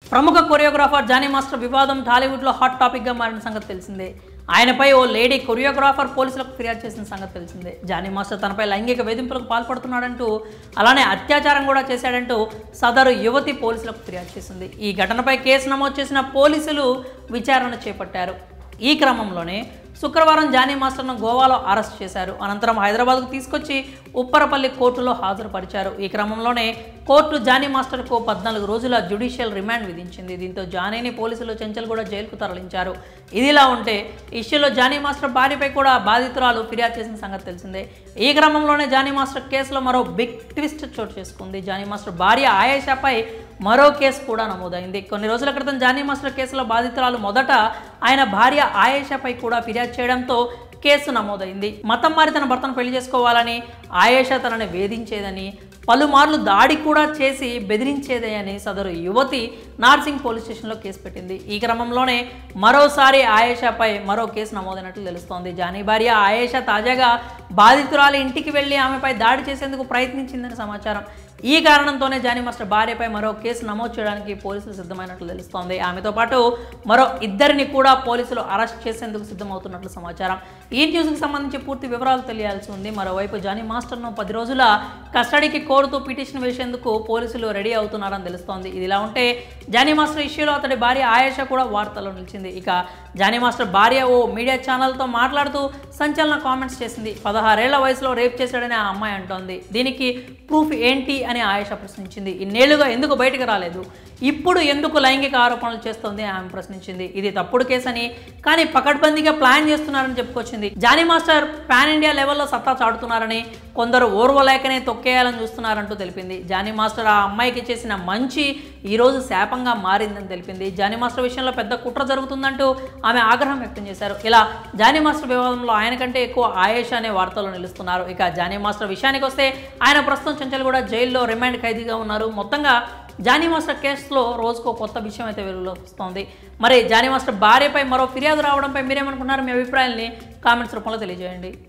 ప్రముఖ choreographer Johnny master వివాదం టాలీవుడ్లో హాట్ టాపిక్గా మారిన సంగతి తెలిసిందే ఆయనపై ఓ లేడీ కొరియోగ్రాఫర్ పోలీసులకు ఫిర్యాదు చేసిన సంగతి తెలిసిందే జానీ మాస్టర్ తనపై లైంగిక వేధింపులకు పాల్పడుతున్నాడంటూ అలానే అత్యాచారం కూడా చేశాడంటూ సదరు యువతి పోలీసులకు ఫిర్యాదు చేసింది ఈ ఘటనపై కేసు నమోదు చేసిన పోలీసులు విచారణ చేపట్టారు ఈ క్రమంలోనే శుక్రవారం జానీ మాస్టర్ను గోవాలో అరెస్ట్ చేశారు అనంతరం హైదరాబాద్కు తీసుకొచ్చి ఉప్పరపల్లి కోర్టులో హాజరుపరిచారు ఈ క్రమంలోనే కోర్టు జానీ మాస్టర్కు పద్నాలుగు రోజుల జ్యుడిషియల్ రిమాండ్ విధించింది దీంతో జానీని పోలీసులు చెంచల్గూడ జైలుకు తరలించారు ఇదిలా ఉంటే ఇష్యూలో జానీ మాస్టర్ భార్యపై కూడా బాధితురాలు ఫిర్యాదు చేసిన సంగతి తెలిసిందే ఈ క్రమంలోనే జానీ మాస్టర్ కేసులో మరో బిగ్ ట్విస్ట్ చోటు చేసుకుంది జానీ మాస్టర్ భార్య ఆయేషాపై మరో కేసు కూడా నమోదైంది కొన్ని రోజుల క్రితం జానీ మాస్టర్ కేసులో బాధితురాలు మొదట ఆయన భార్య ఆయేషాపై కూడా ఫిర్యాదు చేయడంతో కేసు నమోదైంది మతం మారి తన భర్తను పెళ్లి చేసుకోవాలని ఆయేషా తనని వేధించేదని పలుమార్లు దాడి కూడా చేసి బెదిరించేదే అని సదరు యువతి నార్సింగ్ పోలీస్ స్టేషన్లో కేసు పెట్టింది ఈ క్రమంలోనే మరోసారి ఆయేషాపై మరో కేసు నమోదైనట్లు తెలుస్తోంది జానీ భార్య ఆయేషా తాజాగా బాధితురాలి ఇంటికి వెళ్ళి ఆమెపై దాడి చేసేందుకు ప్రయత్నించిందని సమాచారం ఈ కారణంతోనే జానీ మాస్టర్ భార్యపై మరో కేసు నమోదు చేయడానికి పోలీసులు సిద్ధమైనట్లు తెలుస్తోంది ఆమెతో పాటు మరో ఇద్దరిని కూడా పోలీసులు అరెస్ట్ చేసేందుకు సిద్ధమవుతున్నట్లు సమాచారం ఈ న్యూస్కి సంబంధించి పూర్తి వివరాలు తెలియాల్సి ఉంది మరోవైపు జానీ మాస్టర్ను పది రోజుల కస్టడీకి కోరుతూ పిటిషన్ వేసేందుకు పోలీసులు రెడీ అవుతున్నారని తెలుస్తోంది ఇదిలా ఉంటే జానీ మాస్టర్ ఇష్యూలో అతడి భార్య ఆయేష కూడా వార్తల్లో నిలిచింది ఇక జానీ మాస్టర్ భార్య ఓ మీడియా ఛానల్తో మాట్లాడుతూ సంచలన కామెంట్స్ చేసింది పదహారేళ్ల వయసులో రేప్ చేశాడని ఆ అమ్మాయి అంటోంది దీనికి ప్రూఫ్ ఏంటి అని ఆయేష ప్రశ్నించింది ఇన్నేళ్లుగా ఎందుకు బయటకు రాలేదు ఇప్పుడు ఎందుకు లైంగిక ఆరోపణలు చేస్తోంది ఆమె ప్రశ్నించింది ఇది తప్పుడు కేసు అని కానీ పకడ్బందీగా ప్లాన్ చేస్తున్నారని చెప్పుకొచ్చింది జానీ మాస్టర్ పాన్ ఇండియా లెవెల్లో సత్తా చాటుతున్నారని కొందరు ఓర్వలేకనే తొక్కేయాలని చూస్తున్నారంటూ తెలిపింది జానీ మాస్టర్ ఆ అమ్మాయికి చేసిన మంచి ఈరోజు శాపంగా మారిందని తెలిపింది జానీ మాస్టర్ విషయంలో పెద్ద కుట్ర జరుగుతుందంటూ ఆమె ఆగ్రహం వ్యక్తం చేశారు ఇలా జానీ మాస్టర్ వివాదంలో ఆయన కంటే ఎక్కువ ఆయేష అనే వార్తలు నిలుస్తున్నారు ఇక జానీ మాస్టర్ విషయానికి వస్తే ఆయన ప్రస్తుతం చెంచల్గూడ జైల్లో రిమాండ్ ఖైదీగా ఉన్నారు మొత్తంగా జానీ మాస్టర్ కేసులో రోజుకో కొత్త విషయం అయితే వెలుగులోకి వస్తోంది మరి జానీ మాస్టర్ భార్యపై మరో ఫిర్యాదు రావడంపై మీరేమనుకున్నారు మీ అభిప్రాయాల్ని కామెంట్స్ రూపంలో తెలియజేయండి